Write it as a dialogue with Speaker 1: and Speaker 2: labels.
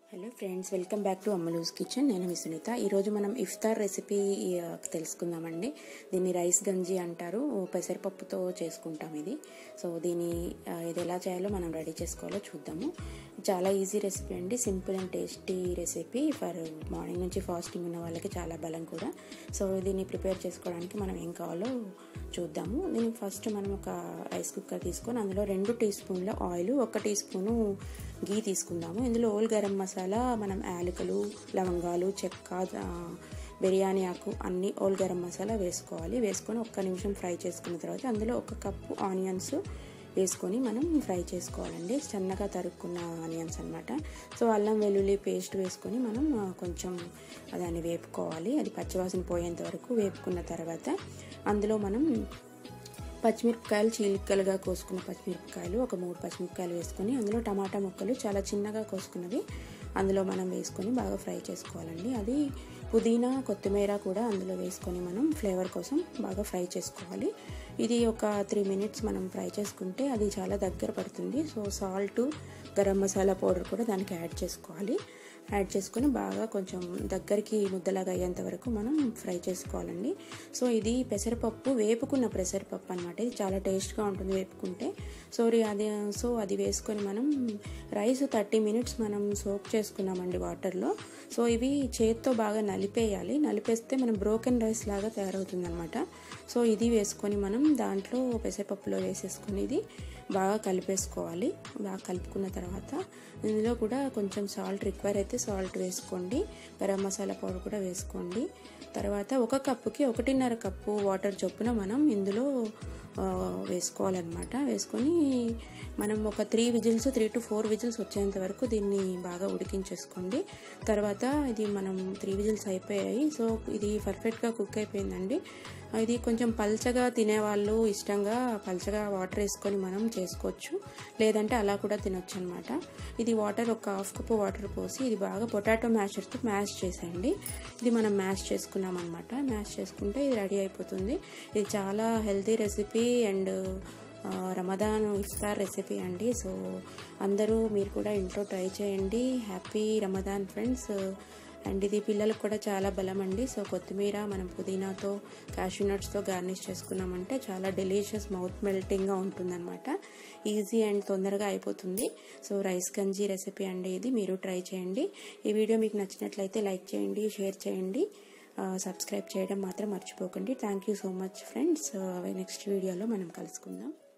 Speaker 1: hello friends welcome back to Ammalu's kitchen నేను మీ సునీత ఈరోజు మనం ఇఫ్తార్ రెసిపీ ఆ, తెలుసుకుందామండి దీన్ని రైస్ గంజి అంటారు పెసరపప్పుతో చేసుకుంటాం ఇది సో దీని ఆ, ఇది ఎలా చేయాలో మనం రెడీ చేసుకోవాలో చూద్దాము చాలా ఈజీ రెసిపీ అండి simple and tasty recipe for morning నుంచి ఫాస్టింగ్ ఉన్న వాళ్ళకి చాలా బలం కూడా సో దీన్ని ప్రిపేర్ చేసుకోవడానికి మనం ఏం కావాలో చూద్దాము దీనికి ఫస్ట్ మనం ఒక రైస్ కుక్కర్ తీసుకొని అందులో రెండు టీ స్పూన్ల ఆయిల్ ఒక టీ స్పూను గీ తీసుకుందాము ఇందులో ఓల్ గరం మసాలా మనం యాలకులు లవంగాలు చెక్క ఆ, బిర్యానీ ఆకు అన్ని ఓల్ గరం మసాలా వేసుకోవాలి వేసుకొని ఒక్క నిమిషం ఫ్రై చేసుకున్న తర్వాత అందులో ఒక కప్పు ఆనియన్స్ వేసుకొని మనం ఫ్రై చేసుకోవాలండి సన్నగా తరుక్కున్న ఆనియన్స్ అనమాట సో అల్లం వెల్లుల్లి పేస్ట్ వేసుకొని మనం ఆ, కొంచెం దాన్ని వేపుకోవాలి అది పచ్చివాసన పోయేంత వరకు వేపుకున్న తర్వాత అందులో మనం పచ్చిమిరపకాయలు చీలికలుగా కోసుకున్న పచ్చిమిరపకాయలు ఒక మూడు పచ్చిమిరపకాయలు వేసుకొని అందులో టమాటా ముక్కలు చాలా చిన్నగా కోసుకున్నవి అందులో మనం వేసుకొని బాగా ఫ్రై చేసుకోవాలండి అది పుదీనా కొత్తిమీర కూడా అందులో వేసుకొని మనం ఫ్లేవర్ కోసం బాగా ఫ్రై చేసుకోవాలి ఇది ఒక త్రీ మినిట్స్ మనం ఫ్రై చేసుకుంటే అది చాలా దగ్గర పడుతుంది so salt garam masala powder కూడా దానికి యాడ్ చేసుకోవాలి యాడ్ చేసుకొని బాగా కొంచెం దగ్గరికి ముద్దలాగా అయ్యేంత వరకు మనం ఫ్రై చేసుకోవాలండి సో ఇది పెసరపప్పు వేపుకున్న పెసరపప్పు అనమాట ఇది చాలా టేస్ట్గా ఉంటుంది వేపుకుంటే సో అది సో అది వేసుకొని మనం రైస్ థర్టీ మినిట్స్ మనం సోక్ చేసుకున్నామండి వాటర్లో సో ఇవి చేత్తో బాగా నలిపేయాలి నలిపేస్తే మనం బ్రోకెన్ రైస్ లాగా తయారవుతుంది అనమాట సో ఇది వేసుకొని మనం దాంట్లో పెసరపప్పులో వేసేసుకొని ఇది బాగా కలిపేసుకోవాలి బాగా కలుపుకున్న తర్వాత ఇందులో కూడా కొంచెం సాల్ట్ రిక్వైర్ అయితే సాల్ట్ వేసుకోండి గరం మసాలా పౌడర్ కూడా వేసుకోండి తర్వాత ఒక కప్పుకి ఒకటిన్నర కప్పు వాటర్ చొప్పున మనం ఇందులో వేసుకోవాలన్నమాట వేసుకొని మనం ఒక three whistles three to four whistles వచ్చేంత వరకు దీన్ని బాగా ఉడికించేసుకోండి తర్వాత ఇది మనం త్రీ విజిల్స్ అయిపోయాయి సో ఇది పర్ఫెక్ట్గా కుక్ అయిపోయిందండి ఇది కొంచెం పల్చగా తినేవాళ్ళు ఇష్టంగా పల్చగా వాటర్ వేసుకొని మనం చేసుకోవచ్చు లేదంటే అలా కూడా తినొచ్చు అనమాట ఇది వాటర్ ఒక హాఫ్ కప్ వాటర్ పోసి ఇది బాగా పొటాటో మ్యాషర్తో మ్యాష్ చేసేయండి ఇది మనం మ్యాష్ చేసుకున్నాం అనమాట మ్యాష్ చేసుకుంటే ఇది రెడీ అయిపోతుంది ఇది చాలా healthy recipe and Ramadan iftar recipe అండి సో అందరూ మీరు కూడా ఇంట్లో ట్రై చేయండి హ్యాపీ రమదాన్ ఫ్రెండ్స్ అండ్ ఇది పిల్లలకు కూడా చాలా బలం అండి సో కొత్తిమీర మనం పుదీనాతో క్యాషూ నట్స్తో గార్నిష్ చేసుకున్నామంటే చాలా డెలిషియస్ మౌత్ మెల్టింగ్గా ఉంటుందన్నమాట ఈజీ అండ్ తొందరగా అయిపోతుంది సో రైస్ గంజీ రెసిపీ అండి ఇది మీరు ట్రై చేయండి ఈ వీడియో మీకు నచ్చినట్లయితే లైక్ చేయండి షేర్ చేయండి సబ్స్క్రైబ్ చేయడం మాత్రం మర్చిపోకండి thank you so much friends next వీడియోలో మనం కలుసుకుందాం